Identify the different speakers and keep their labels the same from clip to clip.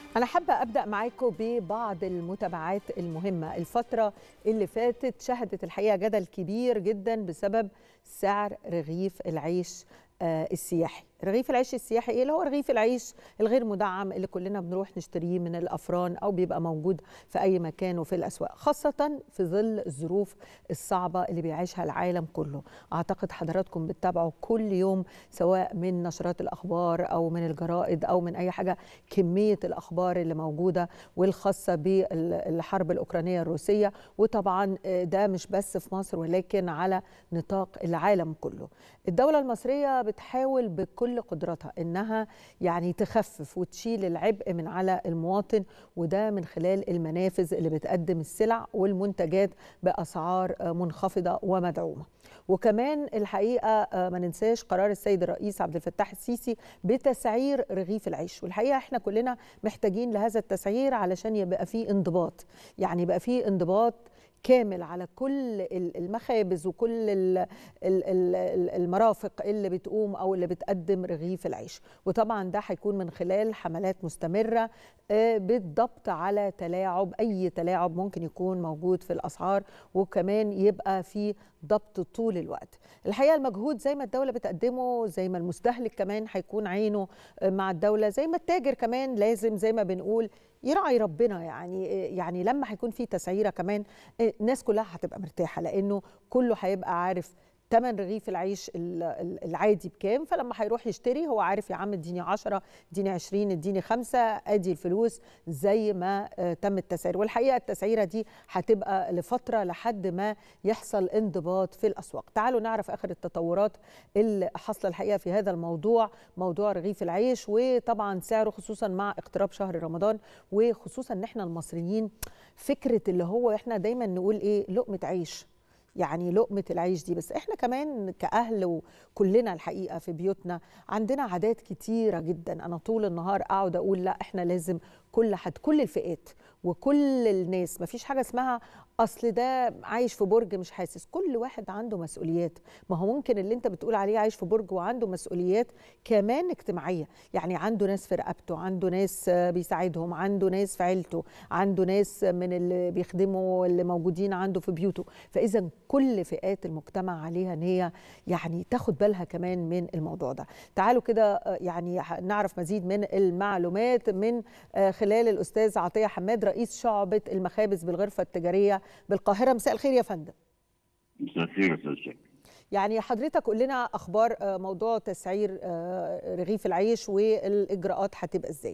Speaker 1: أنا حابة أبدأ معاكم ببعض المتابعات المهمة الفترة اللي فاتت شهدت الحقيقة جدل كبير جدا بسبب سعر رغيف العيش آه، السياحي رغيف العيش السياحي ايه اللي هو رغيف العيش الغير مدعم اللي كلنا بنروح نشتريه من الافران او بيبقى موجود في اي مكان وفي الاسواق خاصه في ظل الظروف الصعبه اللي بيعيشها العالم كله اعتقد حضراتكم بتتابعوا كل يوم سواء من نشرات الاخبار او من الجرائد او من اي حاجه كميه الاخبار اللي موجوده والخاصه بالحرب الاوكرانيه الروسيه وطبعا ده مش بس في مصر ولكن على نطاق العالم كله الدوله المصريه بتحاول بكل قدرتها انها يعني تخفف وتشيل العبء من على المواطن وده من خلال المنافذ اللي بتقدم السلع والمنتجات باسعار منخفضه ومدعومه وكمان الحقيقه ما ننساش قرار السيد الرئيس عبد الفتاح السيسي بتسعير رغيف العيش والحقيقه احنا كلنا محتاجين لهذا التسعير علشان يبقى فيه انضباط يعني يبقى فيه انضباط كامل على كل المخابز وكل المرافق اللي بتقوم او اللي بتقدم رغيف العيش وطبعا ده هيكون من خلال حملات مستمره بالضبط على تلاعب اي تلاعب ممكن يكون موجود في الاسعار وكمان يبقى في ضبط طول الوقت الحقيقه المجهود زي ما الدوله بتقدمه زي ما المستهلك كمان هيكون عينه مع الدوله زي ما التاجر كمان لازم زي ما بنقول يراعي ربنا يعني يعني لما هيكون في تسعيره كمان الناس كلها هتبقى مرتاحه لانه كله هيبقى عارف تمن رغيف العيش العادي بكام فلما هيروح يشتري هو عارف يا عم اديني 10 اديني 20 اديني 5 ادي الفلوس زي ما تم التسعير والحقيقه التسعيره دي هتبقى لفتره لحد ما يحصل انضباط في الاسواق تعالوا نعرف اخر التطورات اللي حاصله الحقيقه في هذا الموضوع موضوع رغيف العيش وطبعا سعره خصوصا مع اقتراب شهر رمضان وخصوصا ان احنا المصريين فكره اللي هو احنا دايما نقول ايه لقمه عيش يعني لقمة العيش دي بس احنا كمان كأهل وكلنا الحقيقة في بيوتنا عندنا عادات كتيرة جدا أنا طول النهار أقعد أقول لا احنا لازم كل حد كل الفئات وكل الناس مفيش حاجة اسمها اصل ده عايش في برج مش حاسس كل واحد عنده مسؤوليات ما هو ممكن اللي انت بتقول عليه عايش في برج وعنده مسؤوليات كمان اجتماعيه يعني عنده ناس في رقبته عنده ناس بيساعدهم عنده ناس في عيلته عنده ناس من اللي بيخدموا اللي موجودين عنده في بيوته فاذا كل فئات المجتمع عليها ان هي يعني تاخد بالها كمان من الموضوع ده تعالوا كده يعني نعرف مزيد من المعلومات من خلال الاستاذ عطيه حماد رئيس شعبه المخابز بالغرفه التجاريه بالقاهره مساء الخير يا فندم
Speaker 2: مساء الخير يا استاذ شكري
Speaker 1: يعني حضرتك قول لنا اخبار موضوع تسعير رغيف العيش والاجراءات هتبقى ازاي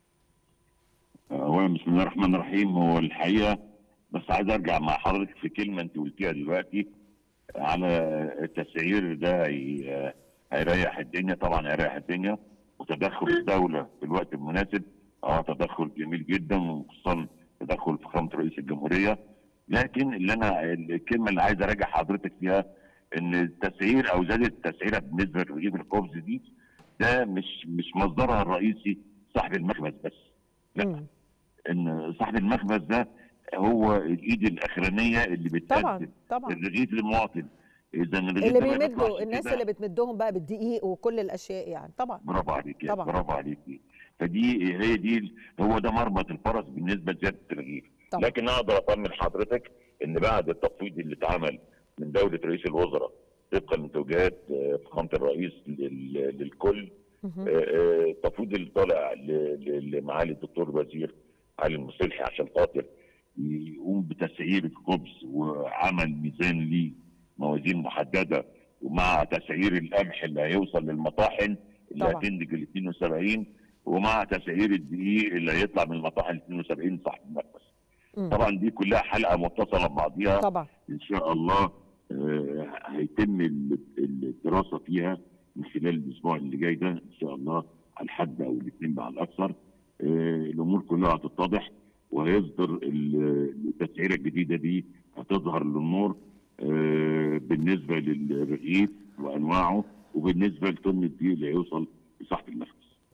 Speaker 2: اولا بسم الله الرحمن الرحيم هو الحقيقه بس عايز ارجع مع حضرتك في كلمه انت قلتيها دلوقتي على التسعير ده هيريح الدنيا طبعا هيريح الدنيا وتدخل الدوله في الوقت المناسب اه تدخل جميل جدا وخصوصا تدخل فخامه رئيس الجمهوريه لكن اللي انا الكلمه اللي عايز اراجع حضرتك فيها ان التسعير او زياده التسعيره بالنسبه لرغيف الخبز دي ده مش مش مصدرها الرئيسي صاحب المخبز بس لا م. ان صاحب المخبز ده هو الايد الاخرانيه اللي بتقدم
Speaker 1: طبعا طبعا
Speaker 2: الرغيف للمواطن
Speaker 1: اذا اللي بيمدوا الناس اللي بتمدهم بقى بالدقيق وكل الاشياء يعني طبعا
Speaker 2: برافو عليك طبعا برافو عليك فدي هي دي هو ده مربط الفرس بالنسبه لزياده الرغيف طبعا. لكن اقدر اطمن حضرتك ان بعد التفويض اللي اتعمل من دوله رئيس الوزراء طبقا لتوجيهات فخامه الرئيس للكل التفويض اللي طالع لمعالي الدكتور الوزير علي المصلحي عشان خاطر يقوم بتسعير الخبز وعمل ميزان ليه موازين محدده ومع تسعير القمح اللي هيوصل للمطاحن اللي هتنتج ال 72 ومع تسعير الدقيق اللي هيطلع من المطاحن 72 صاحب المخبز. طبعا دي كلها حلقه متصله ببعضيها
Speaker 1: طبعا
Speaker 2: ان شاء الله آه هيتم الدراسه فيها من خلال الاسبوع اللي جاي ده ان شاء الله على الحد او الاثنين بقى الاكثر آه الامور كلها هتتضح وهيصدر التسعيره الجديده دي هتظهر للنور آه بالنسبه للرغيف وانواعه وبالنسبه لطن الدقيق اللي هيوصل لصاحب المخبز.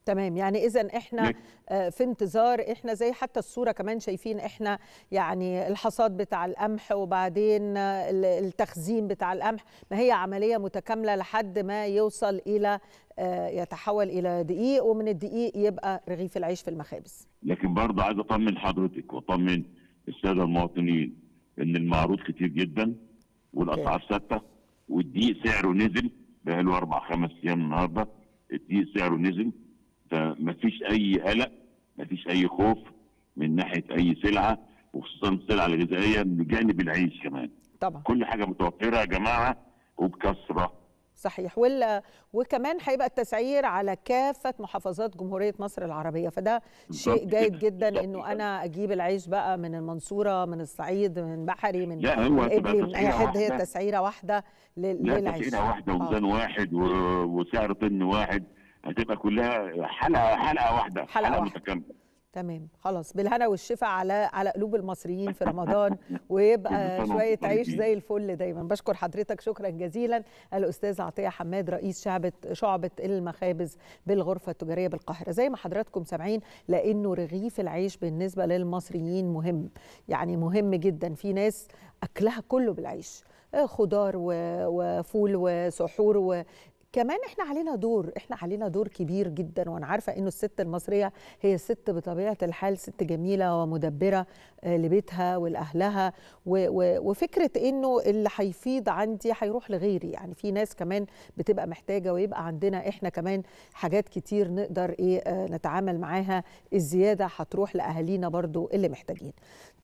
Speaker 1: تمام يعني اذا احنا في انتظار احنا زي حتى الصوره كمان شايفين احنا يعني الحصاد بتاع القمح وبعدين التخزين بتاع القمح ما هي عمليه متكامله لحد ما يوصل الى يتحول الى دقيق ومن الدقيق يبقى رغيف العيش في المخابز
Speaker 2: لكن برضه عايز اطمن حضرتك واطمن الساده المواطنين ان المعروض كتير جدا والاسعار ثابته والدقيق سعره نزل بقاله اربع خمس ايام النهارده الدقيق سعره نزل فمفيش اي قلق مفيش اي خوف من ناحيه اي سلعه وخصوصا السلع الغذائيه بجانب العيش كمان
Speaker 1: طبعا
Speaker 2: كل حاجه متوفره يا جماعه وبكثره
Speaker 1: صحيح وال... وكمان هيبقى التسعير على كافه محافظات جمهوريه مصر العربيه فده شيء جيد جدا انه انا اجيب العيش بقى من المنصوره من الصعيد من بحري من
Speaker 2: لا هو
Speaker 1: من ابلي من اي حد هي تسعيره واحده لل...
Speaker 2: لا
Speaker 1: للعيش
Speaker 2: تسعيره واحده وميزان واحد و... وسعر طن واحد هتبقى كلها حلقه حلقه واحده
Speaker 1: حلقة
Speaker 2: حلقه
Speaker 1: واحدة.
Speaker 2: متكامله
Speaker 1: تمام خلاص بالهنا والشفا على على قلوب المصريين في رمضان ويبقى
Speaker 2: كل سنة
Speaker 1: شويه
Speaker 2: وانتم
Speaker 1: عيش
Speaker 2: طيبين.
Speaker 1: زي الفل دايما بشكر حضرتك شكرا جزيلا الاستاذ عطيه حماد رئيس شعبه شعبه المخابز بالغرفه التجاريه بالقاهره زي ما حضراتكم سامعين لانه رغيف العيش بالنسبه للمصريين مهم يعني مهم جدا في ناس اكلها كله بالعيش آه، خضار و- وفول وسحور و كمان احنا علينا دور احنا علينا دور كبير جدا وانا عارفه انه الست المصريه هي ست بطبيعه الحال ست جميله ومدبره آه، لبيتها ولاهلها و- و- وفكره انه اللي هيفيض عندي هيروح لغيري يعني في ناس كمان بتبقى محتاجه ويبقى عندنا احنا كمان حاجات كتير نقدر ايه آه، نتعامل معاها الزياده هتروح لاهالينا برضو اللي محتاجين